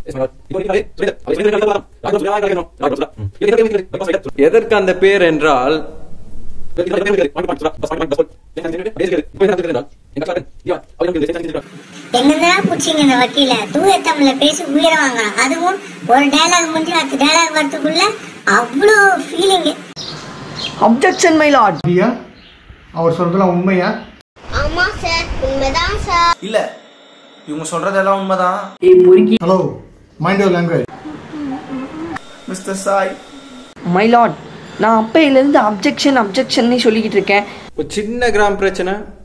எதற்கு அந்த பேர் என்றால் எங்கதான் புடிச்சிங்க இந்த வக்கீல தூய தமிழ்ல பேசி உயிரை வாங்கலாம் அதுவும் ஒரு டயலாக் முடிஞ்சு அடுத்த டயலாக் வரதுக்குள்ள அவ்வளோ ஃபீலிங் அப்ஜெக்ஷன் மை லார்ட் ஐயா அவர் சொல்றதெல்லாம் உண்மையா ஆமா சார் உண்மைதான் சார் இல்ல இவங்க சொல்றதெல்லாம் உண்மைதான் ஏய் பொறுக்கி hello mind your language mister Sai my lord நான் அப்பையிலேருந்து அப்ஜெக்ஷன் அப்ஜெக்ஷன் சொல்லிக்கிட்டு இருக்கேன் ஒரு சின்ன கிராம் பிரச்சனை